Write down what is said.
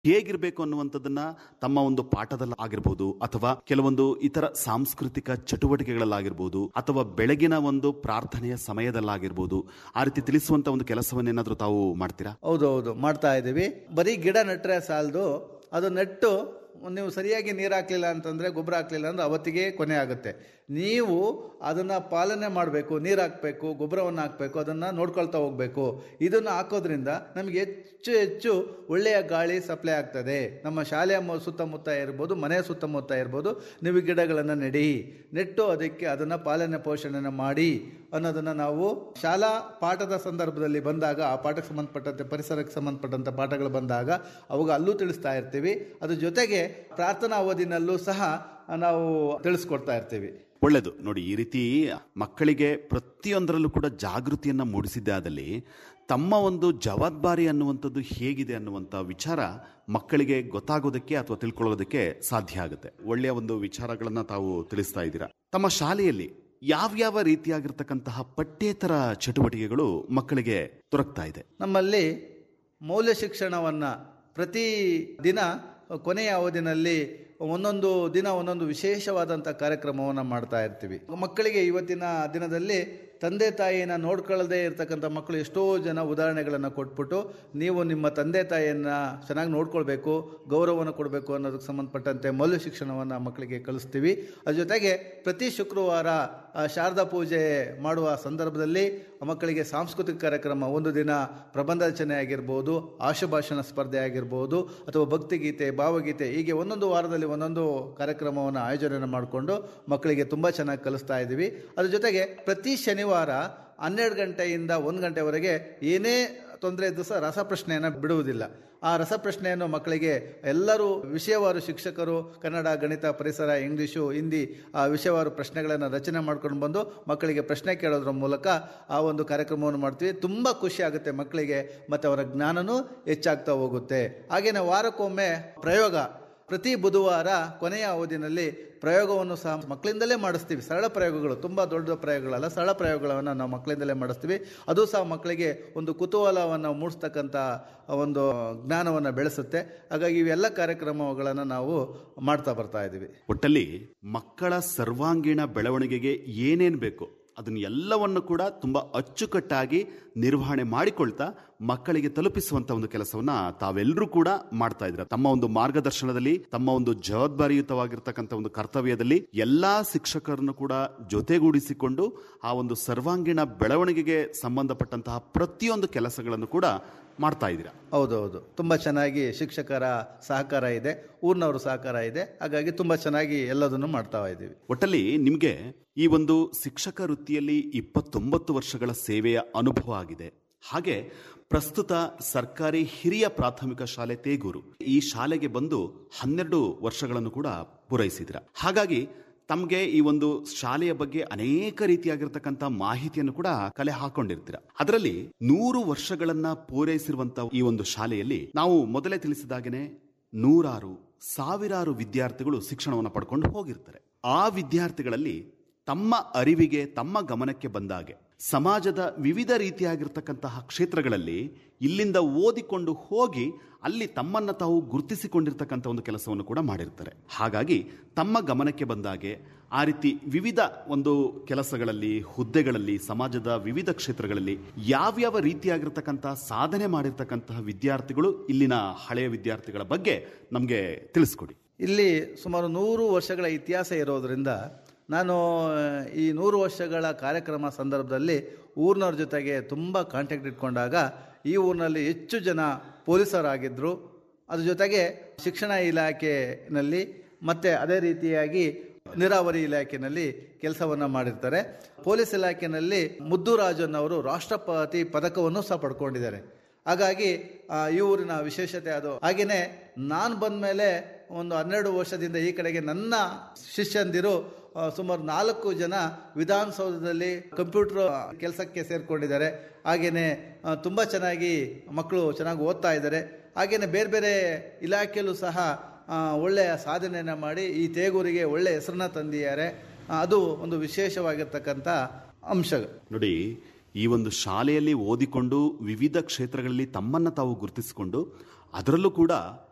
ಹೇಗಿರಬೇಕು ಅನ್ನುವಂಥದ್ದನ್ನ ತಮ್ಮ ಒಂದು ಪಾಠದಲ್ಲಿ ಆಗಿರ್ಬೋದು ಅಥವಾ ಕೆಲವೊಂದು ಇತರ ಸಾಂಸ್ಕೃತಿಕ ಚಟುವಟಿಕೆಗಳಲ್ಲಾಗಿರ್ಬೋದು ಅಥವಾ ಬೆಳಗಿನ ಒಂದು ಪ್ರಾರ್ಥನೆಯ ಸಮಯದಲ್ಲಾಗಿರ್ಬೋದು ಆ ರೀತಿ ತಿಳಿಸುವಂತ ಒಂದು ಕೆಲಸವನ್ನೇನಾದ್ರೂ ತಾವು ಮಾಡ್ತೀರಾ ಹೌದು ಹೌದು ಮಾಡ್ತಾ ಇದ್ದೀವಿ ಬರೀ ಗಿಡ ನೆಟ್ಟರೆ ಸಾಲದು ಅದು ನೆಟ್ಟು ನೀವು ಸರಿಯಾಗಿ ನೀರು ಹಾಕ್ಲಿಲ್ಲ ಅಂತಂದರೆ ಗೊಬ್ಬರ ಹಾಕ್ಲಿಲ್ಲ ಅಂದ್ರೆ ಅವತ್ತಿಗೆ ಕೊನೆ ಆಗುತ್ತೆ ನೀವು ಅದನ್ನು ಪಾಲನೆ ಮಾಡಬೇಕು ನೀರು ಹಾಕಬೇಕು ಗೊಬ್ಬರವನ್ನು ಹಾಕಬೇಕು ಅದನ್ನು ನೋಡ್ಕೊಳ್ತಾ ಹೋಗಬೇಕು ಇದನ್ನು ಹಾಕೋದ್ರಿಂದ ನಮಗೆ ಹೆಚ್ಚು ಹೆಚ್ಚು ಒಳ್ಳೆಯ ಗಾಳಿ ಸಪ್ಲೈ ಆಗ್ತದೆ ನಮ್ಮ ಶಾಲೆಯ ಮು- ಸುತ್ತಮುತ್ತ ಇರ್ಬೋದು ಮನೆಯ ಸುತ್ತಮುತ್ತ ಇರ್ಬೋದು ನೀವು ಗಿಡಗಳನ್ನು ನೆಡಿ ನೆಟ್ಟು ಅದಕ್ಕೆ ಅದನ್ನು ಪಾಲನೆ ಪೋಷಣೆಯನ್ನು ಮಾಡಿ ಅನ್ನೋದನ್ನು ನಾವು ಶಾಲಾ ಪಾಠದ ಸಂದರ್ಭದಲ್ಲಿ ಬಂದಾಗ ಆ ಪಾಠಕ್ಕೆ ಸಂಬಂಧಪಟ್ಟಂತೆ ಪರಿಸರಕ್ಕೆ ಸಂಬಂಧಪಟ್ಟಂಥ ಪಾಠಗಳು ಬಂದಾಗ ಅವಾಗ ಅಲ್ಲೂ ತಿಳಿಸ್ತಾ ಇರ್ತೀವಿ ಅದ್ರ ಜೊತೆಗೆ ಪ್ರಾರ್ಥನಾ ಅವಧಿನಲ್ಲೂ ಸಹ ನಾವು ತಿಳಿಸ್ಕೊಡ್ತಾ ಇರ್ತೀವಿ ಒಳ್ಳೆಯದು ನೋಡಿ ಈ ರೀತಿ ಮಕ್ಕಳಿಗೆ ಪ್ರತಿಯೊಂದರಲ್ಲೂ ಕೂಡ ಜಾಗೃತಿಯನ್ನ ಮೂಡಿಸಿದ್ದಾದಲ್ಲಿ ತಮ್ಮ ಒಂದು ಜವಾಬ್ದಾರಿ ಅನ್ನುವಂಥದ್ದು ಹೇಗಿದೆ ಅನ್ನುವಂಥ ವಿಚಾರ ಮಕ್ಕಳಿಗೆ ಗೊತ್ತಾಗೋದಕ್ಕೆ ಅಥವಾ ತಿಳ್ಕೊಳ್ಳೋದಕ್ಕೆ ಸಾಧ್ಯ ಆಗುತ್ತೆ ಒಳ್ಳೆಯ ಒಂದು ವಿಚಾರಗಳನ್ನ ತಾವು ತಿಳಿಸ್ತಾ ಇದ್ದೀರಾ ತಮ್ಮ ಶಾಲೆಯಲ್ಲಿ ಯಾವ್ಯಾವ ರೀತಿಯಾಗಿರ್ತಕ್ಕಂತಹ ಪಠ್ಯೇತರ ಚಟುವಟಿಕೆಗಳು ಮಕ್ಕಳಿಗೆ ದೊರಕ್ತಾ ಇದೆ ನಮ್ಮಲ್ಲಿ ಮೌಲ್ಯ ಶಿಕ್ಷಣವನ್ನು ಪ್ರತಿ ದಿನ ಕೊನೆಯ ಅವಧಿನಲ್ಲಿ ಒಂದೊಂದು ದಿನ ಒಂದೊಂದು ವಿಶೇಷವಾದಂಥ ಕಾರ್ಯಕ್ರಮವನ್ನು ಮಾಡ್ತಾ ಇರ್ತೀವಿ ಮಕ್ಕಳಿಗೆ ಇವತ್ತಿನ ದಿನದಲ್ಲಿ ತಂದೆ ತಾಯಿನ ನೋಡ್ಕೊಳ್ಳದೆ ಇರ್ತಕ್ಕಂಥ ಮಕ್ಕಳು ಎಷ್ಟೋ ಜನ ಉದಾಹರಣೆಗಳನ್ನು ಕೊಟ್ಬಿಟ್ಟು ನೀವು ನಿಮ್ಮ ತಂದೆ ತಾಯಿಯನ್ನು ಚೆನ್ನಾಗಿ ನೋಡ್ಕೊಳ್ಬೇಕು ಗೌರವವನ್ನು ಕೊಡಬೇಕು ಅನ್ನೋದಕ್ಕೆ ಸಂಬಂಧಪಟ್ಟಂತೆ ಮೌಲ್ಯ ಶಿಕ್ಷಣವನ್ನು ಮಕ್ಕಳಿಗೆ ಕಲಿಸ್ತೀವಿ ಅದ್ರ ಜೊತೆಗೆ ಪ್ರತಿ ಶುಕ್ರವಾರ ಆ, ಶಾರದಾ ಪೂಜೆ ಮಾಡುವ ಸಂದರ್ಭದಲ್ಲಿ ಮಕ್ಕಳಿಗೆ ಸಾಂಸ್ಕೃತಿಕ ಕಾರ್ಯಕ್ರಮ ಒಂದು ದಿನ ಪ್ರಬಂಧ ರಚನೆ ಆಗಿರ್ಬೋದು ಆಶುಭಾಷಣ ಸ್ಪರ್ಧೆ ಆಗಿರ್ಬೋದು ಅಥವಾ ಭಕ್ತಿಗೀತೆ ಭಾವಗೀತೆ ಹೀಗೆ ಒಂದೊಂದು ವಾರದಲ್ಲಿ ಒಂದೊಂದು ಕಾರ್ಯಕ್ರಮವನ್ನು ಆಯೋಜನೆ ಮಾಡಿಕೊಂಡು ಮಕ್ಕಳಿಗೆ ತುಂಬ ಚೆನ್ನಾಗಿ ಕಲಿಸ್ತಾ ಇದ್ದೀವಿ ಅದ್ರ ಜೊತೆಗೆ ಪ್ರತಿ ಶನಿವಾರ ಹನ್ನೆರಡು ಗಂಟೆಯಿಂದ ಒಂದು ಗಂಟೆವರೆಗೆ ಏನೇ ತೊಂದರೆ ಇದ್ದು ಸಹ ರಸಪ್ರಶ್ನೆಯನ್ನು ಬಿಡುವುದಿಲ್ಲ ಆ ರಸಪ್ರಶ್ನೆಯನ್ನು ಮಕ್ಕಳಿಗೆ ಎಲ್ಲರೂ ವಿಷಯವಾರು ಶಿಕ್ಷಕರು ಕನ್ನಡ ಗಣಿತ ಪರಿಸರ ಇಂಗ್ಲೀಷು ಹಿಂದಿ ಆ ವಿಷಯವಾರು ಪ್ರಶ್ನೆಗಳನ್ನು ರಚನೆ ಮಾಡ್ಕೊಂಡು ಬಂದು ಮಕ್ಕಳಿಗೆ ಪ್ರಶ್ನೆ ಕೇಳೋದ್ರ ಮೂಲಕ ಆ ಒಂದು ಕಾರ್ಯಕ್ರಮವನ್ನು ಮಾಡ್ತೀವಿ ತುಂಬ ಖುಷಿ ಆಗುತ್ತೆ ಮಕ್ಕಳಿಗೆ ಮತ್ತು ಅವರ ಜ್ಞಾನನೂ ಹೆಚ್ಚಾಗ್ತಾ ಹೋಗುತ್ತೆ ಹಾಗೆಯೇ ವಾರಕ್ಕೊಮ್ಮೆ ಪ್ರಯೋಗ ಪ್ರತಿ ಬುಧವಾರ ಕೊನೆಯ ಅವಧಿನಲ್ಲಿ ಪ್ರಯೋಗವನ್ನು ಸಹ ಮಕ್ಕಳಿಂದಲೇ ಮಾಡಿಸ್ತೀವಿ ಸರಳ ಪ್ರಯೋಗಗಳು ತುಂಬ ದೊಡ್ಡ ಪ್ರಯೋಗಗಳಲ್ಲ ಸರಳ ಪ್ರಯೋಗಗಳನ್ನು ನಾವು ಮಕ್ಕಳಿಂದಲೇ ಮಾಡಿಸ್ತೀವಿ ಅದು ಸಹ ಮಕ್ಕಳಿಗೆ ಒಂದು ಕುತೂಹಲವನ್ನು ಮೂಡಿಸ್ತಕ್ಕಂಥ ಒಂದು ಜ್ಞಾನವನ್ನು ಬೆಳೆಸುತ್ತೆ ಹಾಗಾಗಿ ಇವೆಲ್ಲ ಕಾರ್ಯಕ್ರಮಗಳನ್ನು ನಾವು ಮಾಡ್ತಾ ಬರ್ತಾ ಇದ್ದೀವಿ ಒಟ್ಟಲ್ಲಿ ಮಕ್ಕಳ ಸರ್ವಾಂಗೀಣ ಬೆಳವಣಿಗೆಗೆ ಏನೇನ್ ಬೇಕು ಅದನ್ನ ಎಲ್ಲವನ್ನು ಕೂಡ ತುಂಬಾ ಅಚ್ಚುಕಟ್ಟಾಗಿ ನಿರ್ವಹಣೆ ಮಾಡಿಕೊಳ್ತಾ ಮಕ್ಕಳಿಗೆ ತಲುಪಿಸುವಂತ ಒಂದು ಕೆಲಸವನ್ನ ತಾವೆಲ್ಲರೂ ಕೂಡ ಮಾಡ್ತಾ ಇದ್ರ ತಮ್ಮ ಒಂದು ಮಾರ್ಗದರ್ಶನದಲ್ಲಿ ತಮ್ಮ ಒಂದು ಜವಾಬ್ದಾರಿಯುತವಾಗಿರ್ತಕ್ಕಂಥ ಒಂದು ಕರ್ತವ್ಯದಲ್ಲಿ ಎಲ್ಲಾ ಶಿಕ್ಷಕರನ್ನು ಕೂಡ ಜೊತೆಗೂಡಿಸಿಕೊಂಡು ಆ ಒಂದು ಸರ್ವಾಂಗೀಣ ಬೆಳವಣಿಗೆಗೆ ಸಂಬಂಧಪಟ್ಟಂತಹ ಪ್ರತಿಯೊಂದು ಕೆಲಸಗಳನ್ನು ಕೂಡ ಮಾಡ್ತಾ ಇದ್ದೀರಾ ಹೌದೌದು ತುಂಬ ಚೆನ್ನಾಗಿ ಶಿಕ್ಷಕರ ಸಹಕಾರ ಇದೆ ಊರಿನವ್ರ ಸಹಕಾರ ಇದೆ ಹಾಗಾಗಿ ತುಂಬ ಚೆನ್ನಾಗಿ ಎಲ್ಲದನ್ನು ಮಾಡ್ತಾ ಇದ್ದೀವಿ ಒಟ್ಟಲ್ಲಿ ನಿಮಗೆ ಈ ಒಂದು ಶಿಕ್ಷಕ ವೃತ್ತಿಯಲ್ಲಿ ಇಪ್ಪತ್ತೊಂಬತ್ತು ವರ್ಷಗಳ ಸೇವೆಯ ಅನುಭವ ಆಗಿದೆ ಹಾಗೆ ಪ್ರಸ್ತುತ ಸರ್ಕಾರಿ ಹಿರಿಯ ಪ್ರಾಥಮಿಕ ಶಾಲೆ ತೇಗೂರು ಈ ಶಾಲೆಗೆ ಬಂದು ಹನ್ನೆರಡು ವರ್ಷಗಳನ್ನು ಕೂಡ ಪೂರೈಸಿದ್ರ ಹಾಗಾಗಿ ತಮಗೆ ಈ ಒಂದು ಶಾಲೆಯ ಬಗ್ಗೆ ಅನೇಕ ರೀತಿಯಾಗಿರ್ತಕ್ಕಂಥ ಮಾಹಿತಿಯನ್ನು ಕೂಡ ಕಲೆ ಹಾಕೊಂಡಿರ್ತೀರ ಅದರಲ್ಲಿ ನೂರು ವರ್ಷಗಳನ್ನ ಪೂರೈಸಿರುವಂತ ಈ ಒಂದು ಶಾಲೆಯಲ್ಲಿ ನಾವು ಮೊದಲೇ ತಿಳಿಸಿದಾಗನೆ ನೂರಾರು ಸಾವಿರಾರು ವಿದ್ಯಾರ್ಥಿಗಳು ಶಿಕ್ಷಣವನ್ನು ಪಡ್ಕೊಂಡು ಹೋಗಿರ್ತಾರೆ ಆ ವಿದ್ಯಾರ್ಥಿಗಳಲ್ಲಿ ತಮ್ಮ ಅರಿವಿಗೆ ತಮ್ಮ ಗಮನಕ್ಕೆ ಬಂದಾಗೆ ಸಮಾಜದ ವಿವಿಧ ರೀತಿಯಾಗಿರ್ತಕ್ಕಂತಹ ಕ್ಷೇತ್ರಗಳಲ್ಲಿ ಇಲ್ಲಿಂದ ಓದಿಕೊಂಡು ಹೋಗಿ ಅಲ್ಲಿ ತಮ್ಮನ್ನ ತಾವು ಗುರುತಿಸಿಕೊಂಡಿರ್ತಕ್ಕಂಥ ಒಂದು ಕೆಲಸವನ್ನು ಕೂಡ ಮಾಡಿರ್ತಾರೆ ಹಾಗಾಗಿ ತಮ್ಮ ಗಮನಕ್ಕೆ ಬಂದಾಗೆ ಆ ರೀತಿ ವಿವಿಧ ಒಂದು ಕೆಲಸಗಳಲ್ಲಿ ಹುದ್ದೆಗಳಲ್ಲಿ ಸಮಾಜದ ವಿವಿಧ ಕ್ಷೇತ್ರಗಳಲ್ಲಿ ಯಾವ್ಯಾವ ರೀತಿಯಾಗಿರ್ತಕ್ಕಂತಹ ಸಾಧನೆ ಮಾಡಿರ್ತಕ್ಕಂತಹ ವಿದ್ಯಾರ್ಥಿಗಳು ಇಲ್ಲಿನ ಹಳೆಯ ವಿದ್ಯಾರ್ಥಿಗಳ ಬಗ್ಗೆ ನಮಗೆ ತಿಳಿಸ್ಕೊಡಿ ಇಲ್ಲಿ ಸುಮಾರು ನೂರು ವರ್ಷಗಳ ಇತಿಹಾಸ ಇರೋದರಿಂದ ನಾನು ಈ ನೂರು ವರ್ಷಗಳ ಕಾರ್ಯಕ್ರಮ ಸಂದರ್ಭದಲ್ಲಿ ಊರಿನವ್ರ ಜೊತೆಗೆ ತುಂಬ ಕಾಂಟ್ಯಾಕ್ಟ್ ಇಟ್ಕೊಂಡಾಗ ಈ ಊರಿನಲ್ಲಿ ಹೆಚ್ಚು ಜನ ಪೊಲೀಸರಾಗಿದ್ದರು ಅದ್ರ ಜೊತೆಗೆ ಶಿಕ್ಷಣ ಇಲಾಖೆಯಲ್ಲಿ ಮತ್ತು ಅದೇ ರೀತಿಯಾಗಿ ನೀರಾವರಿ ಇಲಾಖೆಯಲ್ಲಿ ಕೆಲಸವನ್ನು ಮಾಡಿರ್ತಾರೆ ಪೊಲೀಸ್ ಇಲಾಖೆಯಲ್ಲಿ ಮುದ್ದುರಾಜನ್ ಅವರು ರಾಷ್ಟ್ರಪತಿ ಪದಕವನ್ನು ಸಹ ಪಡ್ಕೊಂಡಿದ್ದಾರೆ ಹಾಗಾಗಿ ಆ, ಈ ಊರಿನ ವಿಶೇಷತೆ ಅದು ಹಾಗೆಯೇ ನಾನು ಬಂದ ಮೇಲೆ ಒಂದು ಹನ್ನೆರಡು ವರ್ಷದಿಂದ ಈ ಕಡೆಗೆ ನನ್ನ ಶಿಷ್ಯಂದಿರು ಆ, ಸುಮಾರು ನಾಲ್ಕು ಜನ ವಿಧಾನಸೌಧದಲ್ಲಿ ಕಂಪ್ಯೂಟರ್ ಕೆಲಸಕ್ಕೆ ಸೇರಿಕೊಂಡಿದ್ದಾರೆ ಹಾಗೆಯೇ ತುಂಬ ಚೆನ್ನಾಗಿ ಮಕ್ಕಳು ಚೆನ್ನಾಗಿ ಓದ್ತಾ ಇದ್ದಾರೆ ಹಾಗೆಯೇ ಬೇರೆ ಬೇರೆ ಇಲಾಖೆಯಲ್ಲೂ ಸಹ ಆ, ಒಳ್ಳೆಯ ಸಾಧನೆಯನ್ನು ಮಾಡಿ ಈ ತೇಗೂರಿಗೆ ಒಳ್ಳೆಯ ಹೆಸರನ್ನ ತಂದಿದ್ದಾರೆ ಆ, ಅದು ಒಂದು ವಿಶೇಷವಾಗಿರ್ತಕ್ಕಂಥ ಅಂಶ ನೋಡಿ ಈ ಒಂದು ಶಾಲೆಯಲ್ಲಿ ಓದಿಕೊಂಡು ವಿವಿಧ ಕ್ಷೇತ್ರಗಳಲ್ಲಿ ತಮ್ಮನ್ನ ತಾವು ಗುರುತಿಸಿಕೊಂಡು ಅದರಲ್ಲೂ ಕೂಡ